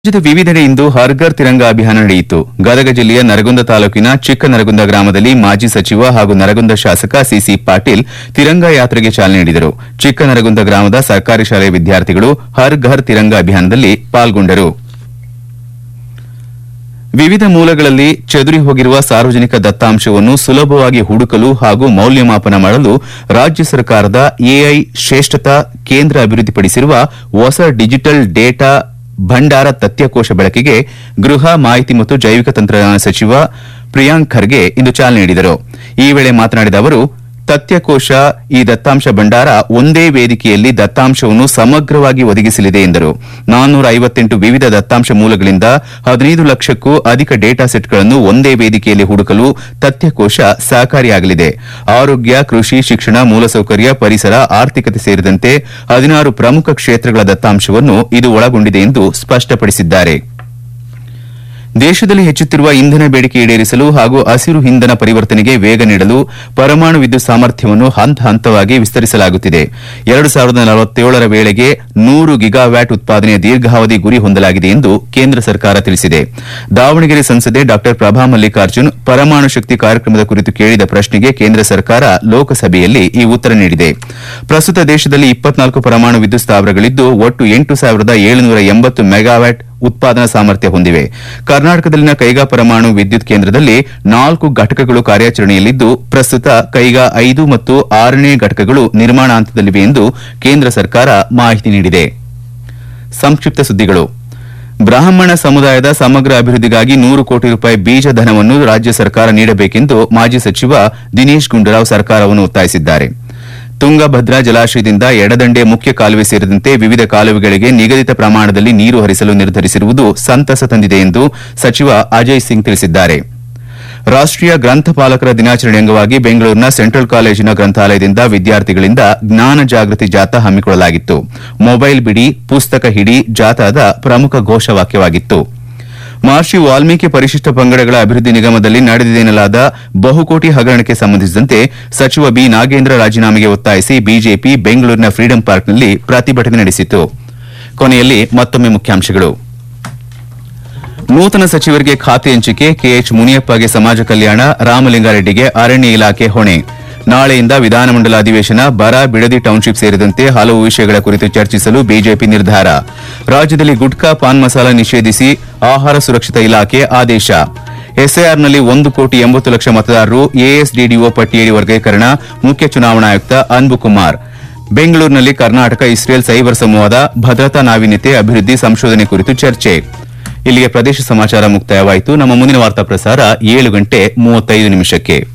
ರಾಜ್ಯದ ವಿವಿಧೆಡೆ ಇಂದು ಹರ್ ಘರ್ ತಿರಂಗ ಅಭಿಯಾನ ನಡೆಯಿತು ಗದಗ ಜಿಲ್ಲೆಯ ನರಗುಂದ ತಾಲೂಕಿನ ಚಿಕ್ಕ ನರಗುಂದ ಗ್ರಾಮದಲ್ಲಿ ಮಾಜಿ ಸಚಿವ ಹಾಗೂ ನರಗುಂದ ಶಾಸಕ ಸಿಸಿ ಪಾಟೀಲ್ ತಿರಂಗ ಯಾತ್ರೆಗೆ ಚಾಲನೆ ನೀಡಿದರು ಚಿಕ್ಕ ನರಗುಂದ ಗ್ರಾಮದ ಸರ್ಕಾರಿ ಶಾಲೆಯ ವಿದ್ಯಾರ್ಥಿಗಳು ಹರ್ ಘರ್ ತಿರಂಗ ಅಭಿಯಾನದಲ್ಲಿ ಪಾಲ್ಗೊಂಡರು ವಿವಿಧ ಮೂಲಗಳಲ್ಲಿ ಚದುರಿ ಹೋಗಿರುವ ಸಾರ್ವಜನಿಕ ದತ್ತಾಂಶವನ್ನು ಸುಲಭವಾಗಿ ಹುಡುಕಲು ಹಾಗೂ ಮೌಲ್ಯಮಾಪನ ಮಾಡಲು ರಾಜ್ಯ ಸರ್ಕಾರದ ಎಐ ಶ್ರೇಷ್ಠತಾ ಕೇಂದ್ರ ಅಭಿವೃದ್ಧಿಪಡಿಸಿರುವ ಹೊಸ ಡಿಜಿಟಲ್ ಡೇಟಾ ಭಂಡಾರ ತಥ್ಯಕೋಶ ಬಳಕೆಗೆ ಗೃಹ ಮಾಹಿತಿ ಮತ್ತು ಜೈವಿಕ ತಂತ್ರಜ್ಞಾನ ಸಚಿವ ಪ್ರಿಯಾಂಕ್ ಖರ್ಗೆ ಇಂದು ಚಾಲನೆ ನೀಡಿದರು ಈ ವೇಳೆ ಮಾತನಾಡಿದ ಅವರು ತಥ್ಯಕೋಶ ಈ ದತ್ತಾಂಶ ಭಂಡಾರ ಒಂದೇ ವೇದಿಕೆಯಲ್ಲಿ ದತ್ತಾಂಶವನ್ನು ಸಮಗ್ರವಾಗಿ ಒದಗಿಸಲಿದೆ ಎಂದರು ನಾನ್ನೂರ ಐವತ್ತೆಂಟು ವಿವಿಧ ದತ್ತಾಂಶ ಮೂಲಗಳಿಂದ ಹದಿನೈದು ಲಕ್ಷಕ್ಕೂ ಅಧಿಕ ಡೇಟಾ ಸೆಟ್ಗಳನ್ನು ಒಂದೇ ವೇದಿಕೆಯಲ್ಲಿ ಹುಡುಕಲು ತಥ್ಯಕೋಶ ಸಹಕಾರಿಯಾಗಲಿದೆ ಆರೋಗ್ಯ ಕೃಷಿ ಶಿಕ್ಷಣ ಮೂಲಸೌಕರ್ಯ ಪರಿಸರ ಆರ್ಥಿಕತೆ ಸೇರಿದಂತೆ ಹದಿನಾರು ಪ್ರಮುಖ ಕ್ಷೇತ್ರಗಳ ದತ್ತಾಂಶವನ್ನು ಇದು ಒಳಗೊಂಡಿದೆ ಎಂದು ಸ್ಪಷ್ಟಪಡಿಸಿದ್ದಾರೆ ದೇಶದಲ್ಲಿ ಹೆಚ್ಚುತ್ತಿರುವ ಇಂಧನ ಬೇಡಿಕೆ ಈಡೇರಿಸಲು ಹಾಗೂ ಹಸಿರು ಇಂಧನ ಪರಿವರ್ತನೆಗೆ ವೇಗ ನೀಡಲು ಪರಮಾಣು ವಿದ್ಯುತ್ ಸಾಮರ್ಥ್ಯವನ್ನು ಹಂತ ಹಂತವಾಗಿ ವಿಸ್ತರಿಸಲಾಗುತ್ತಿದೆ ಎರಡು ಸಾವಿರದ ನಲವತ್ತೇಳರ ವೇಳೆಗೆ ನೂರು ಗಿಗಾವ್ಯಾಟ್ ಉತ್ಪಾದನೆಯ ದೀರ್ಘಾವಧಿ ಗುರಿ ಹೊಂದಲಾಗಿದೆ ಎಂದು ಕೇಂದ್ರ ಸರ್ಕಾರ ತಿಳಿಸಿದೆ ದಾವಣಗೆರೆ ಸಂಸದೆ ಡಾ ಪ್ರಭಾ ಮಲ್ಲಿಕಾರ್ಜುನ್ ಪರಮಾಣು ಶಕ್ತಿ ಕಾರ್ಯಕ್ರಮದ ಕುರಿತು ಕೇಳಿದ ಪ್ರಶ್ನೆಗೆ ಕೇಂದ್ರ ಸರ್ಕಾರ ಲೋಕಸಭೆಯಲ್ಲಿ ಈ ಉತ್ತರ ನೀಡಿದೆ ಪ್ರಸ್ತುತ ದೇಶದಲ್ಲಿ ಇಪ್ಪತ್ನಾಲ್ಕು ಪರಮಾಣು ವಿದ್ಯುತ್ ಸ್ಥಾವರಗಳಿದ್ದು ಒಟ್ಟು ಎಂಟು ಸಾವಿರದ ಏಳುನೂರ ಎಂಬತ್ತು ಮೆಗಾವ್ಯಾಟ್ ಉತ್ಪಾದನಾ ಸಾಮರ್ಥ್ಯ ಹೊಂದಿವೆ ಕರ್ನಾಟಕದಲ್ಲಿನ ಕೈಗಾ ಪರಮಾಣು ವಿದ್ಯುತ್ ಕೇಂದ್ರದಲ್ಲಿ ನಾಲ್ಕು ಘಟಕಗಳು ಕಾರ್ಯಾಚರಣೆಯಲ್ಲಿದ್ದು ಪ್ರಸ್ತುತ ಕೈಗಾ ಐದು ಮತ್ತು ಆರನೇ ಘಟಕಗಳು ನಿರ್ಮಾಣ ಹಂತದಲ್ಲಿವೆ ಎಂದು ಕೇಂದ್ರ ಸರ್ಕಾರ ಮಾಹಿತಿ ನೀಡಿದೆ ಸಂಕ್ಷಿಪ್ತ ಸುದ್ದಿಗಳು ಬ್ರಾಹ್ಮಣ ಸಮುದಾಯದ ಸಮಗ್ರ ಅಭಿವೃದ್ಧಿಗಾಗಿ ನೂರು ಕೋಟಿ ರೂಪಾಯಿ ಬೀಜ ಧನವನ್ನು ರಾಜ್ಯ ಸರ್ಕಾರ ನೀಡಬೇಕೆಂದು ಮಾಜಿ ಸಚಿವ ದಿನೇಶ್ ಗುಂಡೂರಾವ್ ಸರ್ಕಾರವನ್ನು ಒತ್ತಾಯಿಸಿದ್ದಾರೆ ತುಂಗಭದ್ರಾ ಜಲಾಶಯದಿಂದ ಎಡದಂಡೆ ಮುಖ್ಯ ಕಾಲುವೆ ಸೇರಿದಂತೆ ವಿವಿಧ ಕಾಲುವೆಗಳಿಗೆ ನಿಗದಿತ ಪ್ರಮಾಣದಲ್ಲಿ ನೀರು ಹರಿಸಲು ನಿರ್ಧರಿಸಿರುವುದು ಸಂತಸ ತಂದಿದೆ ಎಂದು ಸಚಿವ ಅಜಯ್ ಸಿಂಗ್ ತಿಳಿಸಿದ್ದಾರೆ ರಾಷ್ಟೀಯ ಗ್ರಂಥಪಾಲಕರ ದಿನಾಚರಣೆ ಅಂಗವಾಗಿ ಬೆಂಗಳೂರಿನ ಸೆಂಟ್ರಲ್ ಕಾಲೇಜಿನ ಗ್ರಂಥಾಲಯದಿಂದ ವಿದ್ಯಾರ್ಥಿಗಳಿಂದ ಜ್ಞಾನ ಜಾಗೃತಿ ಜಾಥಾ ಹಮ್ಮಿಕೊಳ್ಳಲಾಗಿತ್ತು ಮೊಬೈಲ್ ಬಿಡಿ ಪುಸ್ತಕ ಹಿಡಿ ಜಾಥಾದ ಪ್ರಮುಖ ಘೋಷವಾಕ್ಯವಾಗಿತ್ತು ಮಹರ್ಷಿ ವಾಲ್ಮೀಕಿ ಪರಿಶಿಷ್ಟ ಪಂಗಡಗಳ ಅಭಿವೃದ್ಧಿ ನಿಗಮದಲ್ಲಿ ನಡೆದಿದೆಯೆನ್ನಲಾದ ಬಹುಕೋಟಿ ಹಗರಣಕ್ಕೆ ಸಂಬಂಧಿಸಿದಂತೆ ಸಚಿವ ಬಿ ನಾಗೇಂದ್ರ ರಾಜೀನಾಮೆಗೆ ಒತ್ತಾಯಿಸಿ ಬಿಜೆಪಿ ಬೆಂಗಳೂರಿನ ಫ್ರೀಡಂ ಪಾರ್ಕ್ನಲ್ಲಿ ಪ್ರತಿಭಟನೆ ನಡೆಸಿತು ಕೊನೆಯಲ್ಲಿ ಮತ್ತೊಮ್ಮೆ ಮುಖ್ಯಾಂಶಗಳು ನೂತನ ಸಚಿವರಿಗೆ ಖಾತೆ ಹಂಚಿಕೆ ಕೆಎಚ್ ಮುನಿಯಪ್ಪಗೆ ಸಮಾಜ ಕಲ್ಯಾಣ ರಾಮಲಿಂಗಾರೆಡ್ಡಿಗೆ ಅರಣ್ಯ ಇಲಾಖೆ ಹೊಣೆ ನಾಳೆಯಿಂದ ವಿಧಾನಮಂಡಲ ಅಧಿವೇಶನ ಬರ ಬಿಡದಿ ಟೌನ್ಶಿಪ್ ಸೇರಿದಂತೆ ಹಲವು ವಿಷಯಗಳ ಕುರಿತು ಚರ್ಚಿಸಲು ಬಿಜೆಪಿ ನಿರ್ಧಾರ ರಾಜ್ಯದಲ್ಲಿ ಗುಟ್ಕಾ ಪಾನ್ ಮಸಾಲ ನಿಷೇಧಿಸಿ ಆಹಾರ ಸುರಕ್ಷತಾ ಇಲಾಖೆ ಆದೇಶ ಎಸ್ಐಆರ್ನಲ್ಲಿ ಒಂದು ಕೋಟಿ ಎಂಬತ್ತು ಲಕ್ಷ ಮತದಾರರು ಎಎಸ್ಡಿಡಿಒ ಪಟ್ಟಿಯಡಿ ವರ್ಗೀಕರಣ ಮುಖ್ಯ ಚುನಾವಣಾ ಆಯುಕ್ತ ಅನ್ಬು ಕುಮಾರ್ ಬೆಂಗಳೂರಿನಲ್ಲಿ ಕರ್ನಾಟಕ ಇಸ್ರೇಲ್ ಸೈಬರ್ ಸಂವಾದ ಭದ್ರತಾ ನಾವೀನ್ಯತೆ ಅಭಿವೃದ್ಧಿ ಸಂಶೋಧನೆ ಕುರಿತು ಚರ್ಚೆ ಇಲ್ಲಿಗೆ ಪ್ರದೇಶ ಸಮಾಚಾರ ಮುಕ್ತಾಯವಾಯಿತು ನಮ್ಮ ಮುಂದಿನ ವಾರ್ತಾ ಪ್ರಸಾರ ಏಳು ಗಂಟೆ ಮೂವತ್ತೈದು ನಿಮಿಷಕ್ಕೆ